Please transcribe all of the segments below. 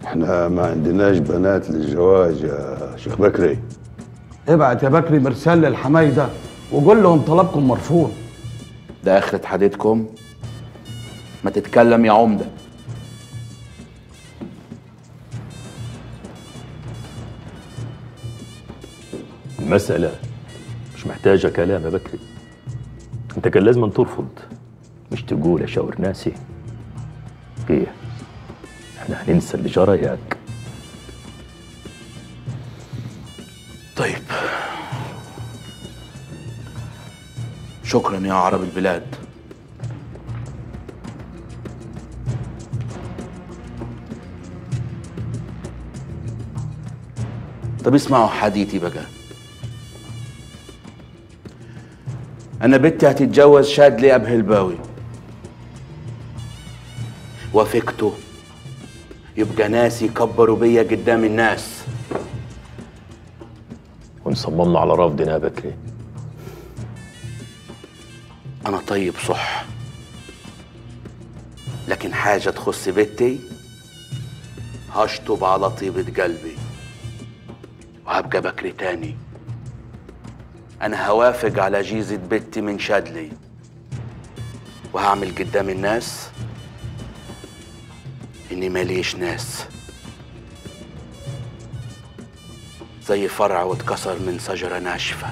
احنا ما عندناش بنات للزواج يا شيخ بكري ابعت يا بكري مرسال للحمايده وقول لهم طلبكم مرفوض ده اخرة حديثكم ما تتكلم يا عمدة المسألة مش محتاجة كلام يا بكري انت كان لازم ترفض مش تقول اشاور ناسي ايه احنا هننسى اللي جرى ياك طيب شكرا يا عرب البلاد طب اسمعوا حديثي بقى انا بنتي هتتجوز شادلي ابو هلباوي وافقته يبقى ناس يكبروا بيا قدام الناس ونصممنا على رفضنا يا بكري انا طيب صح لكن حاجة تخص بنتي هشطب على طيبة قلبي وهبقى بكري تاني انا هوافق على جيزة بنتي من شادلي وهعمل قدام الناس اني ماليش ناس زي فرع واتكسر من شجرة ناشفة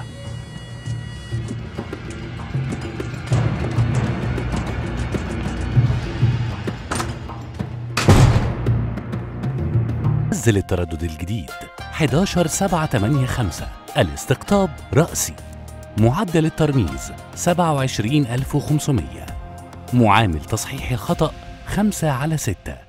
نزل التردد الجديد 11785 الاستقطاب رأسي معدل الترميز 27500 معامل تصحيح الخطأ 5 على 6